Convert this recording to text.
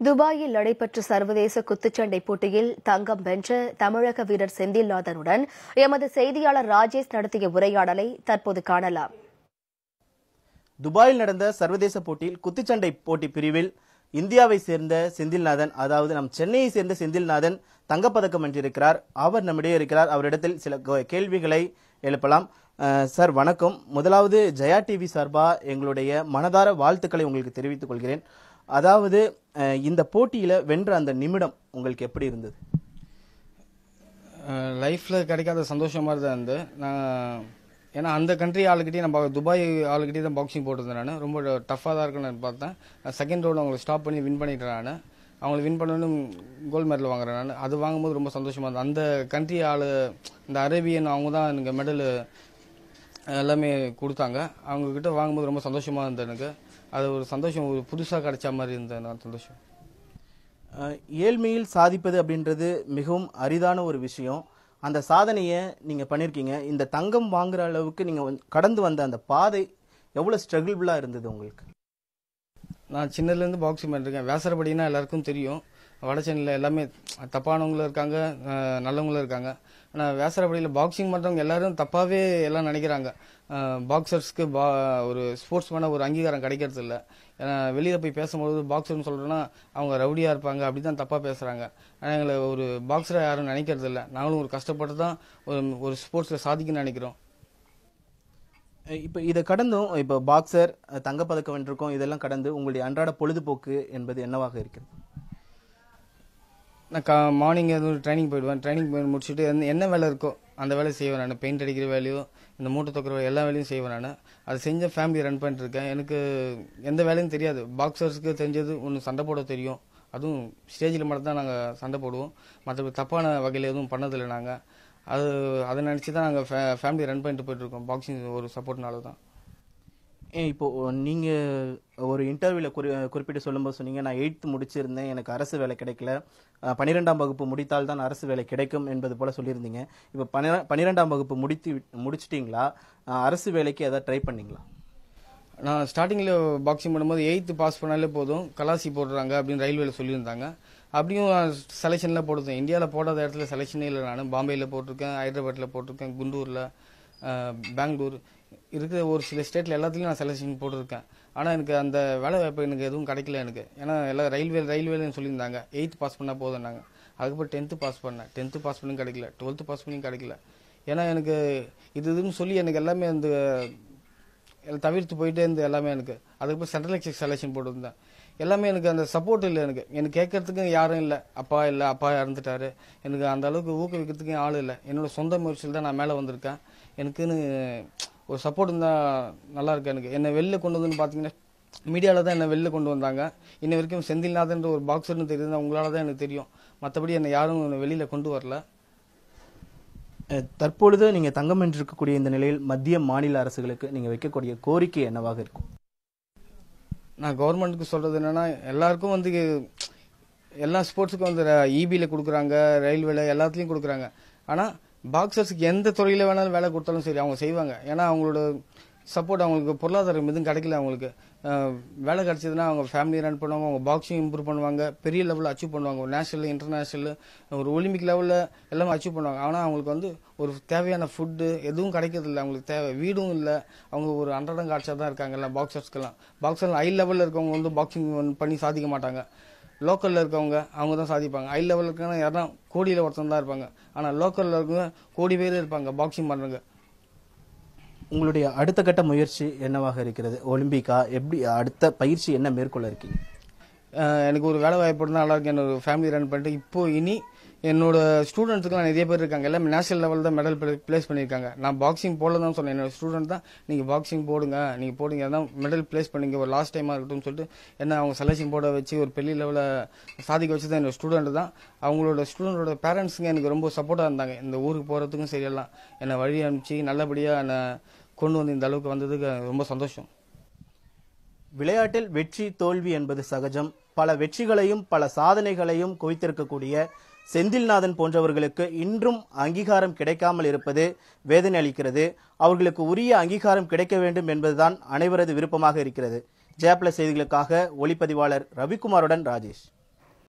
துபாயில் நடைபெற்ற சர்வதேச குத்துச்சண்டை போட்டியில் தங்கம் வென்ற தமிழக வீரர் செந்தில்நாதனுடன் எமது செய்தியாளர் ராஜேஷ் நடத்திய உரையாடலை தற்போது காணலாம் துபாயில் நடந்த சர்வதேச போட்டியில் குத்துச்சண்டை போட்டி பிரிவில் இந்தியாவை சேர்ந்த செந்தில்நாதன் அதாவது நம் சென்னையை சேர்ந்த செந்தில்நாதன் தங்கப்பதக்கம் வென்றிருக்கிறார் அவர் நம்மிடையே இருக்கிறார் அவரிடத்தில் சில கோ- கேள்விகளை எழுப்பலாம் அஹ், சார் வணக்கம் முதலாவது ஜெயா டிவி சார்பா எங்களுடைய மனதார வாழ்த்துக்களை உங்களுக்கு தெரிவித்துக் கொள்கிறேன் அதாவது அஹ், இந்த போட்டியில வென்ற அந்த நிமிடம் உங்களுக்கு எப்படி இருந்தது லைஃப்பில் கிடைக்காத சந்தோஷம் மாதிரி தான் இருந்து நான் ஏன்னா அந்த கண்ட்ரி ஆளுக்கிட்டே நான் பா- துபாய் ஆளுக்கிட்டே தான் பாக்ஸிங் போட்டிருந்தேன் நான் ரொம்ப டஃப்பாக தான் இருக்குன்னு நான் பார்த்தேன் செகண்ட் ரவுண்ட் அவங்களை ஸ்டாப் பண்ணி வின் பண்ணிட்டேன் நான் அவங்களை வின் பண்ணணும் கோல்டு மெடல் வாங்குறேன் நான் அது வாங்கும்போது ரொம்ப சந்தோஷமாக இருந்தது அந்த கண்ட்ரி ஆள் இந்த அரேபியன் அவங்க தான் எனக்கு மெடல் எல்லாமே கொடுத்தாங்க அவங்க கிட்ட வாங்கும்போது ரொம்ப சந்தோஷமாக இருந்தது எனக்கு அது ஒரு சந்தோஷம் ஒரு புதுசாக கிடைச்ச மாதிரி இருந்தது நான் சந்தோஷம் அஹ், ஏழ்மையில் சாதிப்பது அப்படின்றது மிகவும் அரிதான ஒரு விஷயம் அந்த சாதனையை நீங்க பண்ணிருக்கீங்க இந்த தங்கம் வாங்குற அளவுக்கு நீங்க வந்து- கடந்து வந்த அந்த பாதை எவ்வளவு ஸ்ட்ரகிள்புல்லா இருந்தது உங்களுக்கு நான் சின்னதுலேருந்து பாக்ஸிங் பண்ணிருக்கேன் வேசரப்படினா எல்லாருக்கும் தெரியும் வட சென்னையில் எல்லாமே தப்பானவங்களும் இருக்காங்க அஹ் நல்லவங்களும் இருக்காங்க ஆனால் வேசரப்படியில் பாக்ஸிங் பண்ணுறவங்க எல்லாரும் தப்பாகவே எல்லாம் நினைக்கிறாங்க பாக்ஸர்ஸ்க்கு பா ஒரு ஸ்போர்ட்ஸ்மேன ஒரு அங்கீகாரம் கிடைக்கிறது இல்லை ஏன்னா வெளியில் போய் பேசும்போது பாக்ஸர்னு சொல்கிறோன்னா அவங்க ரவுடியாக இருப்பாங்க அப்படி தான் தப்பாக பேசுகிறாங்க ஆனால் எங்களை ஒரு பாக்ஸரை யாரும் நினைக்கிறது இல்லை நாங்களும் ஒரு கஷ்டப்பட்டு தான் ஒரு ஒரு ஸ்போர்ட்ஸில் சாதிக்கணும்னு நினைக்கிறோம் அஹ், இப்ப இதை கடந்தும் இப்போ பாக்ஸர் அஹ், தங்கப்பதக்கம் வென்றிருக்கோம் இதெல்லாம் கடந்து உங்களுடைய அன்றாட பொழுதுபோக்கு என்பது என்னவாக இருக்கிறது நான் கா மார்னிங் எதுவும் ட்ரைனிங் போயிடுவேன் ட்ரைனிங் போய் முடிச்சுட்டு என்ன- என்ன வேலை இருக்கோ அந்த வேலையை செய்வேன் நான் பெயிண்ட் அடிக்கிற வேலையோ இந்த மூட்டை தொக்கிற வேலை எல்லா வேலையும் செய்வேன் நான் அது செஞ்ச ஃபேமிலி ரன் பண்ணிட்டு இருக்கேன் எனக்கு எந்த வேலையும் தெரியாது பாக்ஸர்ஸ்க்கு தெரிஞ்சது ஒன்று சண்டை போட தெரியும் அதுவும் ஸ்டேஜில் மட்டும் தான் நாங்கள் சண்டை போடுவோம் மற்றபடி தப்பான வகையில் எதுவும் பண்ணதில்லை நாங்கள் அது அதை நினச்சி தான் நாங்கள் ஃபேமிலி ரன் பண்ணிட்டு போயிட்டு இருக்கோம் பாக்ஸிங் ஒரு சப்போர்ட்னால தான் ஏன் இப்போ நீங்க ஒரு இன்டர்வியூல குறி குறிப்பிட்டு சொல்லும்போது சொன்னீங்க நான் எயித்து முடிச்சிருந்தேன் எனக்கு அரசு வேலை கிடைக்கல அஹ், பன்னிரெண்டாம் வகுப்பு முடித்தால் தான் அரசு வேலை கிடைக்கும் என்பது போல சொல்லியிருந்தீங்க இப்போ பன்னிர- பன்னிரெண்டாம் வகுப்பு முடித்து விட்- முடிச்சிட்டீங்களா அஹ், அரசு வேலைக்கு ஏதாவது ட்ரை பண்ணீங்களா நான் ஸ்டார்டிங்கில் பாக்ஸிங் பண்ணும்போது எயித்து பாஸ் பண்ணாலே போதும் கலாசி போடுறாங்க அப்படின்னு ரயில்வேல சொல்லியிருந்தாங்க அப்படியும் செலெக்ஷனில் போட்டிருந்தேன் இந்தியாவில் போடாத இடத்துல செலெக்ஷனே இல்லை நான் பாம்பேயில் போட்டிருக்கேன் ஹைதராபாத்தில் போட்டிருக்கேன் குண்டூரில் பெங்களூர் இருக்கிற ஒரு சில ஸ்டேட்டில் எல்லாத்துலேயும் நான் செலெக்ஷன் போட்டிருக்கேன் ஆனால் எனக்கு அந்த வேலை வாய்ப்பு எனக்கு எதுவும் கிடைக்கல எனக்கு ஏன்னா எல்லாம் ரயில்வே ரயில்வேலன்னு சொல்லியிருந்தாங்க எயித்து பாஸ் பண்ணால் போதும்னாங்க அதுக்கப்புறம் டென்த்து பாஸ் பண்ணேன் டென்த்து பாஸ் பண்ணியும் கிடைக்கல டுவெல்த்து பாஸ் பண்ணியும் கிடைக்கல ஏன்னா எனக்கு இது இதுன்னு சொல்லி எனக்கு எல்லாமே அந்த எல்லாம் தவிர்த்து போயிட்டே இருந்து எல்லாமே எனக்கு அதுக்கப்புறம் சென்ட்ரல் எக்ஸஸ் செலெக்ஷன் போட்டிருந்தேன் எல்லாமே எனக்கு அந்த சப்போர்ட் இல்லை எனக்கு எனக்கு கேட்கறதுக்கு யாரும் இல்லை அப்பா இல்லை அப்பா இறந்துட்டாரு எனக்கு அந்த அளவுக்கு ஊக்குவிக்கிறதுக்கு ஆள் இல்லை என்னோட சொந்த முயற்சியில் தான் நான் மேலே வந்திருக்கேன் எனக்குன்னு ஒரு சப்போர்ட் இருந்தால் நல்லா இருக்கு எனக்கு என்னை வெளில கொண்டு வந்து பார்த்தீங்கன்னா மீடியாவில் தான் என்னை வெளில கொண்டு வந்தாங்க இன்ன வரைக்கும் செந்தில்நாதன்ற ஒரு பாக்ஸர்னு தெரியுது உங்களால தான் எனக்கு தெரியும் மற்றபடி என்னை யாரும் வெளியில் கொண்டு வரல அஹ், தற்பொழுது நீங்க தங்கம் வென்றிருக்கக்கூடிய இந்த நிலையில் மத்திய மாநில அரசுகளுக்கு நீங்க வைக்கக்கூடிய கோரிக்கை என்னவாக இருக்கும் நான் கவர்மெண்ட்டுக்கு சொல்றது என்னன்னா எல்லாருக்கும் வந்து எல்லா ஸ்போர்ட்ஸுக்கும் வந்து இபியில் கொடுக்குறாங்க ரயில்வேல எல்லாத்துலேயும் கொடுக்குறாங்க ஆனால் பாக்ஸர்ஸுக்கு எந்த துறையில் வேணாலும் வேலை கொடுத்தாலும் சரி அவங்க செய்வாங்க ஏன்னா அவங்களோட சப்போர்ட் அவங்களுக்கு பொருளாதாரம் எதுவும் கிடைக்கல அவங்களுக்கு அஹ், வேலை கிடைச்சதுன்னா அவங்க ஃபேமிலி ரன் பண்ணுவாங்க அவங்க பாக்ஸிங் இம்ப்ரூவ் பண்ணுவாங்க பெரிய லெவலில் அச்சீவ் பண்ணுவாங்க ஒரு நேஷனல் இன்டர்நேஷனல் ஒரு ஒலிம்பிக் லெவலில் எல்லாமே அச்சீவ் பண்ணுவாங்க ஆனால் அவங்களுக்கு வந்து ஒரு தேவையான ஃபுட்டு எதுவும் கிடைக்கிறது இல்லை அவங்களுக்கு தேவை வீடும் இல்லை அவங்க ஒரு அன்றாடம் காட்சியாக தான் இருக்காங்க எல்லாம் பாக்ஸர்ஸ்க்கெல்லாம் பாக்ஸர் ஹை லெவலில் இருக்கவங்க வந்து பாக்ஸிங் பண்ணி சாதிக்க மாட்டாங்க லோக்கலில் இருக்கவங்க அவங்க தான் சாதிப்பாங்க ஹை லெவலில் இருக்கவங்க யாரும் கோடியில் ஒருத்தன் தான் இருப்பாங்க ஆனால் லோக்கலில் இருக்கவங்க கோடி பேர் இருப்பாங்க பாக்ஸிங் பண்ணுறவங்க உங்களுடைய அடுத்த கட்ட முயற்சி என்னவாக இருக்கிறது ஒலிம்பிக்கா எப்படி அடுத்த பயிற்சி என்ன மேற்கொள்ள இருக்கீங்க அஹ் எனக்கு ஒரு வேலை வாய்ப்பு இருந்தால் நல்லா இருக்கு என்னோட ஃபேமிலி ரன் பண்ணிட்டு இப்போ இனி என்னோட ஸ்டூடெண்ட்ஸுக்குலாம் நிறைய பேர் இருக்காங்க எல்லாம் நேஷனல் லெவலில் தான் மெடல் பிளேஸ் பண்ணியிருக்காங்க நான் பாக்ஸிங் போடல தான் சொன்னேன் என்னோட ஸ்டூடெண்ட் தான் நீங்கள் பாக்ஸிங் போடுங்க நீங்கள் போடுங்க அதான் மெடல் பிளேஸ் பண்ணீங்க ஒரு லாஸ்ட் டைமாக இருக்கட்டும்னு சொல்லிட்டு என்ன அவங்க செலெக்ஷன் போட வச்சு ஒரு பெரிய லெவலில் சாதிக்க வச்சு தான் என்னோட ஸ்டூடெண்ட் தான் அவங்களோட ஸ்டூடெண்டோட பேரண்ட்ஸுங்க எனக்கு ரொம்ப சப்போர்ட்டாக இருந்தாங்க இந்த ஊருக்கு போகிறதுக்கும் சரியெல்லாம் என்னை வழி அனுப்பிச்சு நல்லபடியாக என்னை கொண்டு வந்து இந்த அளவுக்கு வந்ததுக்கு ரொம்ப சந்தோஷம் விளையாட்டில் வெற்றி தோல்வி என்பது சகஜம் பல வெற்றிகளையும் பல சாதனைகளையும் குவித்திருக்கக்கூடிய செந்தில்நாதன் போன்றவர்களுக்கு இன்றும் அங்கீகாரம் கிடைக்காமல் இருப்பது வேதனை அளிக்கிறது அவர்களுக்கு உரிய அங்கீகாரம் கிடைக்க வேண்டும் என்பதுதான் அனைவரது விருப்பமாக இருக்கிறது ஜெயப்ளஸ் செய்திகளுக்காக ஒளிப்பதிவாளர் ரவிக்குமாருடன் ராஜேஷ்